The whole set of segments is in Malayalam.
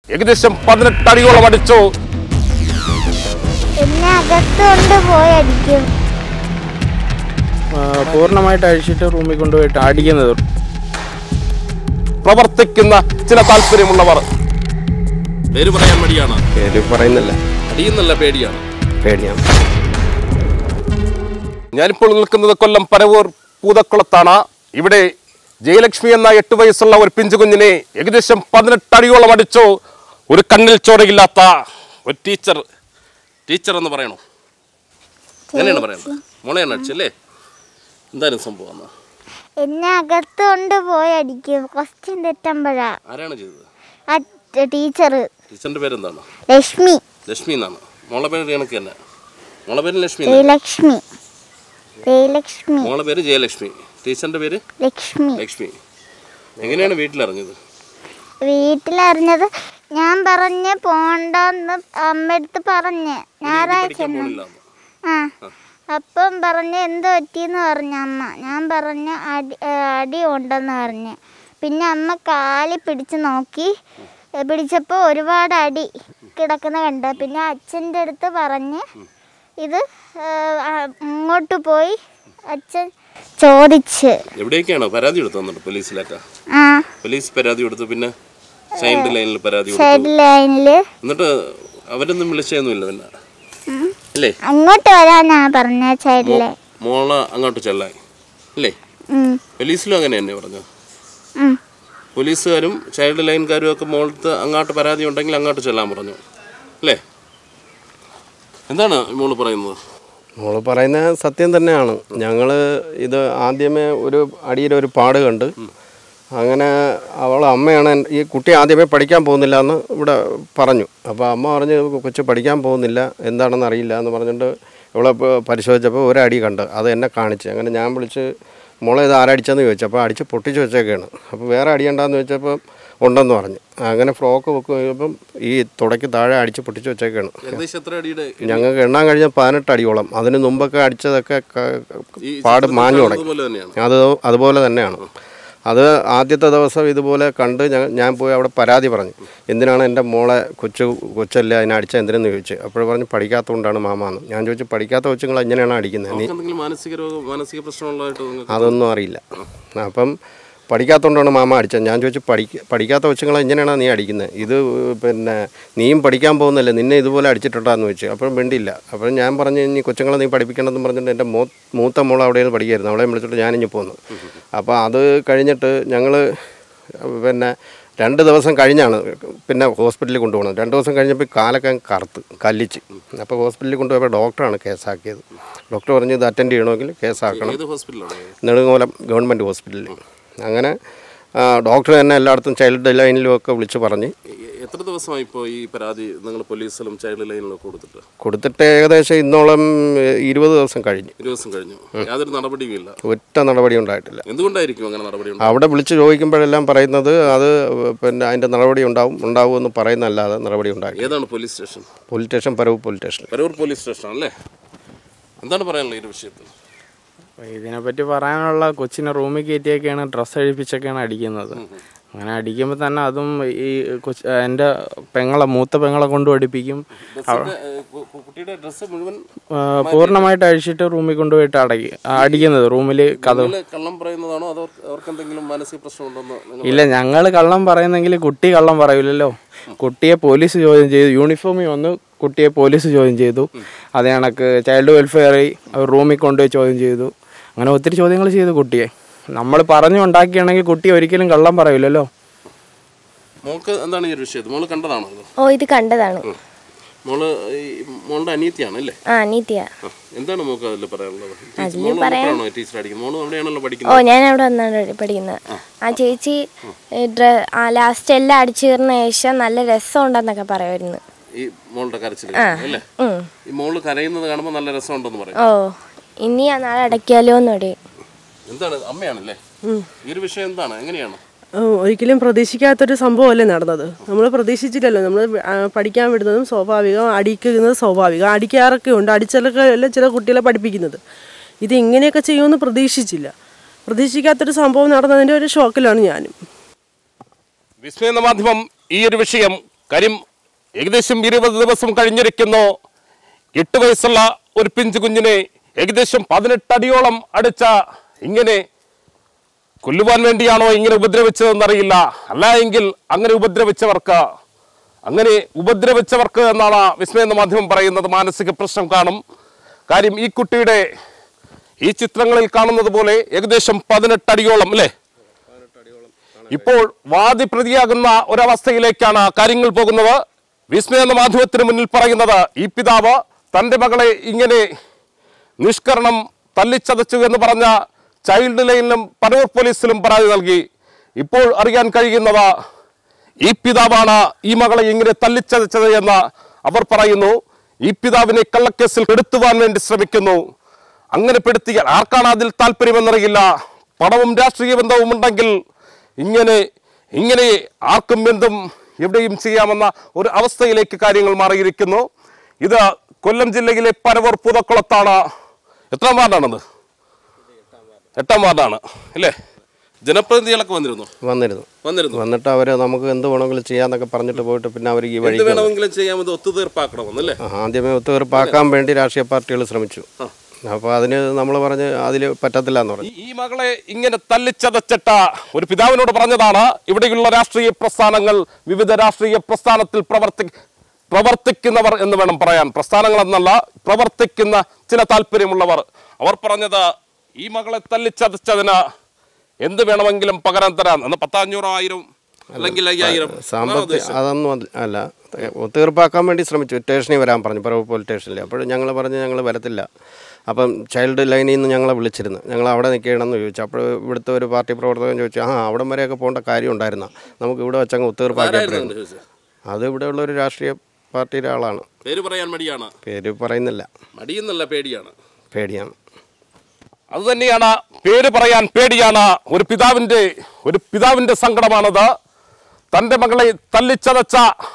ഏകദേശം പതിനെട്ട് അടിയോളം അടിച്ചു എന്നെ അകത്തുകൊണ്ട് പോയി അടിക്കും ആ, പൂർണ്ണമായിട്ട് അഴിച്ചിട്ട് റൂമിൽ കൊണ്ടുപോയിട്ട് അടിക്കുന്നത് പ്രവർത്തിക്കുന്ന ചില താല്പര്യമുള്ളവർ പേര് പറയാൻ മടിയാണ് പേര് പറയുന്നില്ല അടിയുന്നല്ല പേടിയാണ് പേടിയാണ് ഞാനിപ്പോൾ നിൽക്കുന്നത് കൊല്ലം പരവൂർ പൂതക്കുളത്താണ് ഇവിടെ ജയലക്ഷ്മി എന്ന എട്ട് വയസ്സുള്ള ഒരു പിഞ്ചുകുഞ്ഞിനെ ഏകദേശം പതിനെട്ട് അടിയോളം അടിച്ചു ഒരു കണ്ണിൽ ചോരയില്ലാത്ത ഒരു ടീച്ചർ ടീച്ചർ എന്ന് പറയണോ എങ്ങനെയാണ് പറയണത് മോളെയാണ് അടിച്ചല്ലേ എന്തായാലും സംഭവം എന്നാ എന്നെ അകത്തുകൊണ്ട് പോയി അടിക്കും ക്വസ്റ്റ്യൻ തെറ്റുമ്പോഴാ ആരാണ് ചെയ്തത് ആ ടീച്ചർ ടീച്ചറിന്റെ പേരെന്താണ് ലക്ഷ്മി ലക്ഷ്മി എന്നാണ് മോളെ പേര് കണക്ക് തന്നെ മോളെ പേര് ലക്ഷ്മി എന്നാണ്. ജയലക്ഷ്മി ജയലക്ഷ്മി മോളെ പേര് ജയലക്ഷ്മി ടീച്ചറിന്റെ പേര് ലക്ഷ്മി ലക്ഷ്മി എങ്ങനെയാണ് വീട്ടിലിറങ്ങിയത് വീട്ടിലറിഞ്ഞത് ഞാൻ പറഞ്ഞ് പോണ്ടെന്ന് അമ്മയടുത്ത് പറഞ്ഞ് ഞായറാഴ്ച പഠിക്കാൻ പോണില്ല ആ അപ്പം പറഞ്ഞ് എന്ത് പറ്റിയെന്ന് പറഞ്ഞു അമ്മ ഞാൻ പറഞ്ഞു അടി ഏ, അടി ഉണ്ടെന്ന് പറഞ്ഞു പിന്നെ അമ്മ കാലി പിടിച്ച് നോക്കി ഏ, പിടിച്ചപ്പോൾ ഒരുപാട് അടി കിടക്കുന്ന കണ്ട് പിന്നെ അച്ഛൻ്റെ അടുത്ത് പറഞ്ഞ് ഇത് ഏ, ആ, അങ്ങോട്ട് പോയി അച്ഛൻ ചോദിച്ച് എവിടേക്കാണ് പരാതി കൊടുത്തു തന്നിട്ട് പോലീസിലൊക്കെ ആ പോലീസ് പരാതി കൊടുത്തു പിന്നെ ചൈൽഡ് ലൈനിൽ പരാതി കൊടുത്തു സൈഡ് ലൈനിൽ എന്നിട്ട് അവരൊന്നും വിളിച്ചൊന്നുമില്ല പിന്നെ അല്ലേ അങ്ങോട്ട് വരാനാ പറഞ്ഞ സൈഡിലെ മോളെ അങ്ങോട്ട് ചെല്ലാൻ അല്ലേ ഉം, പോലീസിലും അങ്ങനെ തന്നെ പറഞ്ഞത് ഉം. പോലീസുകാരും ചൈൽഡ് ലൈൻകാരും ഒക്കെ മോളത്ത് അങ്ങോട്ട് പരാതി ഉണ്ടെങ്കിൽ അങ്ങോട്ട് ചെല്ലാൻ പറഞ്ഞു അല്ലേ എന്താണ് മോള് പറയുന്നത് മോള് പറയുന്ന സത്യം തന്നെയാണ് ഞങ്ങൾ ഇത് ആദ്യമേ ഒരു അടിയിൽ ഒരു പാട് കണ്ട് അങ്ങനെ അവൾ അമ്മയാണ് എൻ- ഈ കുട്ടി ആദ്യമേ പഠിക്കാൻ പോകുന്നില്ല എന്ന് ഇവിടെ പറഞ്ഞു അപ്പോൾ അമ്മ പറഞ്ഞ് കൊച്ചു പഠിക്കാൻ പോകുന്നില്ല എന്താണെന്ന് അറിയില്ല എന്ന് പറഞ്ഞിട്ട് ഇവളെ പ- പരിശോധിച്ചപ്പോൾ ഒരടി കണ്ട് അത് എന്നെ കാണിച്ച് അങ്ങനെ ഞാൻ വിളിച്ച് മോളെ ഇത് ആരടിച്ചെന്ന് ചോദിച്ചു അപ്പോൾ അടിച്ച് പൊട്ടിച്ച് വെച്ചേക്കാണ് അപ്പോൾ വേറെ അടിയണ്ടെന്ന് ചോദിച്ചപ്പോൾ ഉണ്ടെന്ന് പറഞ്ഞു അങ്ങനെ ഫ്രോക്ക് വെക്ക് കഴിഞ്ഞപ്പം ഈ തുടയ്ക്ക് താഴെ അടിച്ച് പൊട്ടിച്ച് വെച്ചേക്കാണ് ഏകദേശം എത്ര അടിയുടെ ഞങ്ങൾക്ക് എണ്ണാൻ കഴിഞ്ഞ പതിനെട്ട് അടിയോളം അതിന് മുമ്പൊക്കെ അടിച്ചതൊക്കെ ക- ഈ പാട് ചിത്രത്തിൽ മാഞ്ഞു കാണുന്നത് തുടങ്ങി പോലെ തന്നെയാണ് അത് അതുപോലെ തന്നെയാണ് അത് ആദ്യത്തെ ദിവസം ഇതുപോലെ കണ്ട് ഞാൻ ഞാൻ പോയി അവിടെ പരാതി പറഞ്ഞു എന്തിനാണ് എൻ്റെ മോളെ കൊച്ചു കൊച്ചല്ലേ അതിനെ അടിച്ച എന്തിനെന്ന് ചോദിച്ചു അപ്പോൾ പറഞ്ഞു പഠിക്കാത്തതുകൊണ്ടാണ് മാമാന്ന് ഞാൻ ചോദിച്ചു പഠിക്കാത്ത കൊച്ചുങ്ങൾ എങ്ങനെയാണ് അടിക്കുന്നത് നീ എന്തെങ്കിലും മാനസിക രോഗം മാനസിക പ്രശ്നമുള്ളതായിട്ട് നിങ്ങൾക്ക് അതൊന്നും അറിയില്ല അപ്പം പഠിക്കാത്തതുകൊണ്ടാണ് മാമ അടിച്ചത് ഞാൻ ചോദിച്ചു പഠിക്ക പഠിക്കാത്ത കൊച്ചുങ്ങളെ എങ്ങനെയാണ് നീ അടിക്കുന്നത് ഇത് പിന്നെ നീയും പഠിക്കാൻ പോകുന്നല്ലേ നിന്നെ ഇതുപോലെ അടിച്ചിട്ടുണ്ടാന്ന് ചോദിച്ചു അപ്പോഴും വേണ്ടിയില്ല അപ്പോൾ ഞാൻ പറഞ്ഞു ഇനി കൊച്ചുങ്ങളെ നീ പഠിപ്പിക്കണമെന്ന് പറഞ്ഞിട്ട് എൻ്റെ മൂ മൂത്ത മോൾ അവിടെയാണ് പഠിക്കായിരുന്നു അവളെ വിളിച്ചിട്ട് ഞാനിഞ്ഞ് പോന്നു അപ്പോൾ അത് കഴിഞ്ഞിട്ട് ഞങ്ങൾ പിന്നെ രണ്ട് ദിവസം കഴിഞ്ഞാണ് പിന്നെ ഹോസ്പിറ്റലിൽ കൊണ്ടുപോകുന്നത് രണ്ട് ദിവസം കഴിഞ്ഞപ്പോൾ ഈ കാലൊക്കെ അങ്ങ് കറുത്ത് കല്ലിച്ച് അപ്പോൾ ഹോസ്പിറ്റലിൽ കൊണ്ടുപോയപ്പോൾ ഡോക്ടറാണ് കേസാക്കിയത് ഡോക്ടർ പറഞ്ഞു ഇത് അറ്റൻഡ് ചെയ്യണമെങ്കിൽ കേസാക്കണം ഏത് ഹോസ്പിറ്റലാണ് നെടുങ്ങോലം ഗവൺമെൻറ് ഹോസ്പിറ്റലിൽ അങ്ങനെ ആ, ഡോക്ടർ തന്നെ എല്ലായിടത്തും ചൈൽഡ് ലൈനിലും ഒക്കെ വിളിച്ച് പറഞ്ഞ് എത്ര ദിവസമായി ഇപ്പോൾ ഈ പരാതി നിങ്ങൾ പോലീസിലും ചൈൽഡ് ലൈനിലും ഒക്കെ കൊടുത്തിട്ട് കൊടുത്തിട്ട് ഏകദേശം ഇന്നോളം ഏഹ്, ഇരുപത് ദിവസം കഴിഞ്ഞു ഇരുപത് ദിവസം കഴിഞ്ഞു യാതൊരു നടപടിയും ഇല്ല ഒറ്റ നടപടി ഉണ്ടായിട്ടില്ല എന്തുകൊണ്ടായിരിക്കും അങ്ങനെ നടപടി ഉണ്ടായത്? അവിടെ വിളിച്ച് ചോദിക്കുമ്പോഴെല്ലാം പറയുന്നത് അത് പിന്നെ അതിൻ്റെ നടപടി ഉണ്ടാവും ഉണ്ടാവുമെന്ന് പറയുന്നല്ലാതെ നടപടി ഉണ്ടായി ഏതാണ് പോലീസ് സ്റ്റേഷൻ പോലീസ് സ്റ്റേഷൻ പരവ് പോലീസ് സ്റ്റേഷനിൽ പരൂർ പോലീസ് സ്റ്റേഷൻ അല്ലേ എന്താണ് പറയാനുള്ളത് ഈ ഒരു വിഷയത്തിൽ അപ്പോൾ ഇതിനെപ്പറ്റി പറയാനുള്ള കൊച്ചിനെ റൂമിൽ കയറ്റിയൊക്കെയാണ് ഡ്രസ്സ് അഴിപ്പിച്ചൊക്കെയാണ് അടിക്കുന്നത് അങ്ങനെ അടിക്കുമ്പോൾ തന്നെ അതും ഈ കൊച്ച് എൻ്റെ പെങ്ങളെ മൂത്ത പെങ്ങളെ കൊണ്ടും അടിപ്പിക്കും ഡ്രസ്സിന്റെ, ഏഹ്, കു- കു- കുട്ടിയുടെ ഡ്രസ്സ് മുഴുവൻ ആ, പൂർണ്ണമായിട്ട് അഴിച്ചിട്ട് റൂമിൽ കൊണ്ടുപോയിട്ട് അടക്കി അടിക്കുന്നത് റൂമിൽ കഥ നിങ്ങള് കള്ളം പറയുന്നതാണോ അതോ അവർക്ക് എന്തെങ്കിലും മാനസിക പ്രശ്നമുണ്ടെന്ന് നിങ്ങൾ ഇല്ല ഞങ്ങൾ കള്ളം പറയുന്നെങ്കിൽ കുട്ടി കള്ളം പറയില്ലല്ലോ കുട്ടിയെ പോലീസ് ചോദ്യം ചെയ്തു യൂണിഫോമിൽ വന്ന് കുട്ടിയെ പോലീസ് ചോദ്യം ചെയ്തു അതേ കണക്ക് ചൈൽഡ് വെൽഫെയറിൽ അവർ റൂമിൽ കൊണ്ടുപോയി ചോദ്യം ചെയ്തു അങ്ങനെ ഒത്തിരി ചോദ്യങ്ങൾ ചെയ്തു കുട്ടിയെ നമ്മൾ പറഞ്ഞു ഉണ്ടാക്കിയാണെങ്കിൽ കുട്ടി ഒരിക്കലും കള്ളം പറയില്ലല്ലോ മോൾക്ക് എന്താണ് ഈ ഒരു വിഷയത്തിൽ മോള് കണ്ടതാണോ ഇത് ഓ ഇത് കണ്ടതാണ് മോള് ഈ മോളുടെ അനിയത്തിയാണ് അല്ലേ ആ നീത്തിയ ആ, എന്താണ് മോൾക്ക് അതിൽ പറയാനുള്ളത് ടീച്ചർ- മോള് മാത്രമാണോ ടീച്ചർ അടിക്കുന്നത് മോള് അവിടെയാണല്ലോ ഓ പഠിക്കുന്നത് ഞാൻ അവിടെ വന്നാണ് പഠിക്കുന്നത് ആ ചേച്ചി ഈ ഡ്ര ആ ലാസ്റ്റ് എല്ലാം അടിച്ചു തീർന്ന ശേഷം നല്ല രസമുണ്ടെന്നൊക്കെ പറയുമായിരുന്നു ഈ മോളുടെ കരച്ചിൽ അല്ലേ ഉം. ഈ മോള് കരയുന്നത് കാണുമ്പോൾ നല്ല രസമുണ്ടെന്ന് പറയും ഓ ഇനി ആ നാളെ അടയ്ക്കാലോ എന്ന് പറയും എന്താണ് അമ്മയാണല്ലേ ഈ ഒരു വിഷയം എന്താണ് എങ്ങനെയാണ് ആ, ഒരിക്കലും പ്രതീക്ഷിക്കാത്തൊരു സംഭവമല്ലേ നടന്നത് നമ്മൾ പ്രതീക്ഷിച്ചില്ലല്ലോ നമ്മൾ പഠിക്കാൻ വിടുന്നതും സ്വാഭാവികം അടിക്കുന്നത് സ്വാഭാവികം അടിക്കാറൊക്കെ ഉണ്ട് അടിച്ചലൊക്കെ അല്ല ചില കുട്ടികളെ പഠിപ്പിക്കുന്നത് ഇത് ഇങ്ങനെയൊക്കെ ചെയ്യുമെന്ന് പ്രതീക്ഷിച്ചില്ല പ്രതീക്ഷിക്കാത്തൊരു സംഭവം നടന്നതിൻ്റെ ഒരു ഷോക്കിലാണ് ഞാനും വിസ്മയ എന്ന മാധ്യമം ഈ ഒരു വിഷയം കാര്യം ഏകദേശം ഇരുപത് ദിവസം കഴിഞ്ഞിരിക്കുന്നു എട്ട് വയസ്സുള്ള ഒരു പിഞ്ചു കുഞ്ഞിനെ ഏകദേശം പതിനെട്ടടിയോളം അടിച്ച ഇങ്ങനെ കൊല്ലുവാൻ വേണ്ടിയാണോ ഇങ്ങനെ ഉപദ്രവിച്ചതെന്നറിയില്ല അല്ല എങ്കിൽ അങ്ങനെ ഉപദ്രവിച്ചവർക്ക് അങ്ങനെ ഉപദ്രവിച്ചവർക്ക് എന്നാണ് വിസ്മയ എന്ന മാധ്യമം പറയുന്നത് മാനസിക പ്രശ്നം കാണും കാര്യം ഈ കുട്ടിയുടെ ഈ ചിത്രങ്ങളിൽ കാണുന്നത് പോലെ ഏകദേശം പതിനെട്ടടിയോളം അല്ലേ ഇപ്പോൾ വാദി പ്രതിയാകുന്ന ഒരവസ്ഥയിലേക്കാണ് കാര്യങ്ങൾ പോകുന്നത് വിസ്മയ എന്ന മാധ്യമത്തിന് മുന്നിൽ പറയുന്നത് ഈ പിതാവ് തൻ്റെ മകളെ ഇങ്ങനെ നിഷ്കരണം തല്ലിച്ചതച്ചു എന്ന് പറഞ്ഞ ചൈൽഡ് ലൈനിലും പരൂർ പോലീസിലും പരാതി നൽകി ഇപ്പോൾ അറിയാൻ കഴിയുന്നത് ഈ പിതാവാണ് ഈ മകളെ ഇങ്ങനെ തല്ലിച്ചതച്ചത് എന്ന് അവർ പറയുന്നു ഈ പിതാവിനെ കള്ളക്കേസിൽ പെടുത്തുവാൻ വേണ്ടി ശ്രമിക്കുന്നു അങ്ങനെ പെടുത്തിയാൽ ആർക്കാണ് അതിൽ താല്പര്യമെന്നറിയില്ല പണവും രാഷ്ട്രീയ ബന്ധവും ഉണ്ടെങ്കിൽ ഇങ്ങനെ ഇങ്ങനെ ആർക്കും എന്തും എവിടെയും ചെയ്യാമെന്ന ഒരു അവസ്ഥയിലേക്ക് കാര്യങ്ങൾ മാറിയിരിക്കുന്നു ഇത് കൊല്ലം ജില്ലയിലെ പരവൂർ പുതക്കുളത്താണ് എത്രാം വാർഡാണത് എട്ടാം വാർഡാണ് ഇല്ലേ ജനപ്രതിനിധികളൊക്കെ വന്നിരുന്നു വന്നിരുന്നു വന്നിരുന്നു വന്നിട്ട് അവർ നമുക്ക് എന്ത് വേണമെങ്കിലും ചെയ്യാന്നൊക്കെ പറഞ്ഞിട്ട് പോയിട്ട് പിന്നെ അവർ ഈ വഴി എന്ത് വേണമെങ്കിലും ചെയ്യാമെന്ന് ഒത്തുതീർപ്പാക്കണമെന്നല്ലേ ആദ്യമേ ഒത്തുതീർപ്പാക്കാൻ വേണ്ടി രാഷ്ട്രീയ പാർട്ടികൾ ശ്രമിച്ചു അപ്പോൾ അതിന് നമ്മൾ പറഞ്ഞ് അതിൽ പറ്റത്തില്ല എന്ന് പറഞ്ഞു ഈ- ഈ മകളെ ഇങ്ങനെ തല്ലിച്ചതച്ചിട്ട ഒരു പിതാവിനോട് പറഞ്ഞതാണ് ഇവിടെയുള്ള രാഷ്ട്രീയ പ്രസ്ഥാനങ്ങൾ വിവിധ രാഷ്ട്രീയ പ്രസ്ഥാനത്തിൽ പ്രവർത്തി പ്രവർത്തിക്കുന്നവർ എന്ന് വേണം പറയാൻ പ്രസ്ഥാനങ്ങൾ എന്നല്ല പ്രവർത്തിക്കുന്ന ചില താല്പര്യമുള്ളവർ അവർ പറഞ്ഞത് ഈ മകളെ തല്ലിച്ചതച്ചതിന് എന്ത് വേണമെങ്കിലും പകരം തരാൻ എന്ന് പത്തഞ്ഞൂറോ ആയിരം അല്ലെങ്കിൽ അയ്യായിരം സാമ്പത്തിക അതൊന്നും അല്ല- അല്ല ഒത്തുതീർപ്പാക്കാൻ വേണ്ടി ശ്രമിച്ചു സ്റ്റേഷനിൽ വരാൻ പറഞ്ഞു പറവൂർ പോലീസ് സ്റ്റേഷനിൽ അപ്പോൾ ഞങ്ങൾ പറഞ്ഞ് ഞങ്ങൾ വരത്തില്ല അപ്പം ചൈൽഡ് ലൈനിൽ നിന്ന് ഞങ്ങളെ വിളിച്ചിരുന്നു ഞങ്ങൾ അവിടെ നിൽക്കണമെന്ന് ചോദിച്ചു അപ്പോൾ ഇവിടുത്തെ ഒരു പാർട്ടി പ്രവർത്തകൻ ചോദിച്ചു ആ അവിടം വരെയൊക്കെ പോകേണ്ട കാര്യം ഉണ്ടായിരുന്ന നമുക്ക് ഇവിടെ വെച്ചങ്ങ് ഒത്തുതീർപ്പാക്കിയപ്പോഴാണ് ചോദിച്ചത്? അത് ഇവിടെയുള്ള ഒരു രാഷ്ട്രീയ പാർട്ടിയുടെ ആളാണ് പേര് പറയാൻ മടിയാണ് പേര് പറയുന്നില്ല മടിയെന്നല്ല പേടിയാണ് പേടിയാണ് അത് തന്നെയാണ് പേര് പറയാൻ പേടിയാണ് ഒരു പിതാവിന്റെ ഒരു പിതാവിന്റെ സങ്കടമാണത് തന്റെ മകളെ തല്ലിച്ചതച്ച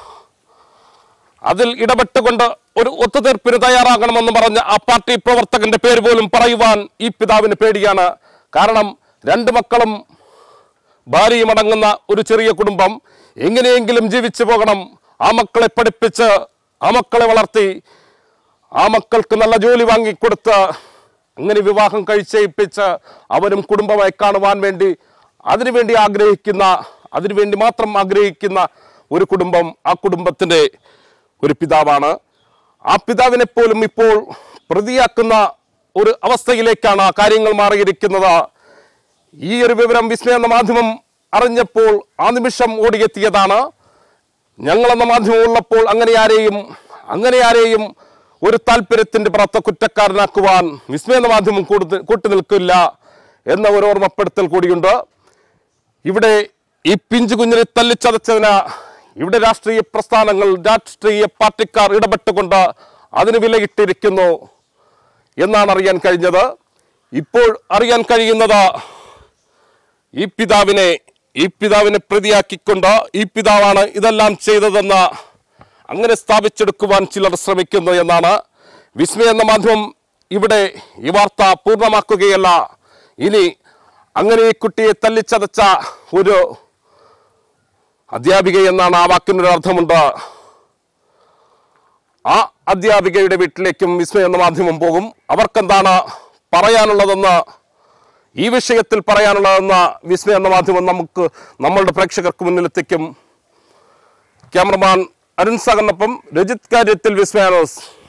അതിൽ ഇടപെട്ടുകൊണ്ട് ഒരു ഒത്തുതീർപ്പിന് തയ്യാറാകണമെന്ന് പറഞ്ഞ ആ പാർട്ടി പ്രവർത്തകന്റെ പേര് പോലും പറയുവാൻ ഈ പിതാവിന് പേടിയാണ് കാരണം രണ്ട് മക്കളും ഭാര്യയും അടങ്ങുന്ന ഒരു ചെറിയ കുടുംബം എങ്ങനെയെങ്കിലും ജീവിച്ചു പോകണം ആ മക്കളെ പഠിപ്പിച്ച് ആ മക്കളെ വളർത്തി ആ മക്കൾക്ക് നല്ല ജോലി വാങ്ങിക്കൊടുത്ത് അങ്ങനെ വിവാഹം കഴിച്ചയിപ്പിച്ച് അവരും കുടുംബമായി കാണുവാൻ വേണ്ടി അതിനുവേണ്ടി ആഗ്രഹിക്കുന്ന അതിനുവേണ്ടി മാത്രം ആഗ്രഹിക്കുന്ന ഒരു കുടുംബം ആ കുടുംബത്തിൻ്റെ ഒരു പിതാവാണ് ആ പിതാവിനെ പോലും ഇപ്പോൾ പ്രതിയാക്കുന്ന ഒരു അവസ്ഥയിലേക്കാണ് കാര്യങ്ങൾ മാറിയിരിക്കുന്നത് ഈ ഒരു വിവരം വിസ്മയ എന്ന മാധ്യമം അറിഞ്ഞപ്പോൾ ആ നിമിഷം ഓടിയെത്തിയതാണ് ഞങ്ങളെന്ന മാധ്യമം ഉള്ളപ്പോൾ അങ്ങനെ ആരെയും അങ്ങനെ ആരെയും ഒരു താല്പര്യത്തിന്റെ പുറത്ത് കുറ്റക്കാരനാക്കുവാൻ വിസ്മയ എന്ന മാധ്യമം കൂടുതൽ കൂട്ടി നിൽക്കില്ല എന്ന ഒരു ഓർമ്മപ്പെടുത്തൽ കൂടിയുണ്ട് ഇവിടെ ഈ പിഞ്ചു കുഞ്ഞിനെ തല്ലിച്ചതച്ചതിന് ഇവിടെ രാഷ്ട്രീയ പ്രസ്ഥാനങ്ങൾ രാഷ്ട്രീയ പാർട്ടിക്കാർ ഇടപെട്ടുകൊണ്ട് അതിന് വിലയിട്ടിരിക്കുന്നു എന്നാണ് അറിയാൻ കഴിഞ്ഞത് ഇപ്പോൾ അറിയാൻ കഴിയുന്നത് ഈ പിതാവിനെ ഈ പിതാവിനെ പ്രതിയാക്കിക്കൊണ്ട് ഈ പിതാവാണ് ഇതെല്ലാം ചെയ്തതെന്ന് അങ്ങനെ സ്ഥാപിച്ചെടുക്കുവാൻ ചിലർ ശ്രമിക്കുന്നു എന്നാണ് വിസ്മയ എന്ന മാധ്യമം ഇവിടെ ഈ വാർത്ത പൂർണ്ണമാക്കുകയല്ല ഇനി അങ്ങനെ ഈ കുട്ടിയെ തല്ലിച്ചതച്ച ഒരു അധ്യാപിക എന്നാണ് ആ വാക്കിനൊരു അർത്ഥമുണ്ട് ആ അധ്യാപികയുടെ വീട്ടിലേക്കും വിസ്മയ എന്ന മാധ്യമം പോകും അവർക്കെന്താണ് പറയാനുള്ളതെന്ന് ഈ വിഷയത്തിൽ പറയാനുള്ളതെന്ന വിസ്മയ എന്ന മാധ്യമം നമുക്ക് നമ്മളുടെ പ്രേക്ഷകർക്ക് മുന്നിലെത്തിക്കും ക്യാമറമാൻ അരുൺ സാഗറിനൊപ്പം രജിത് കാര്യത്തിൽ വിസ്മയാനോസ്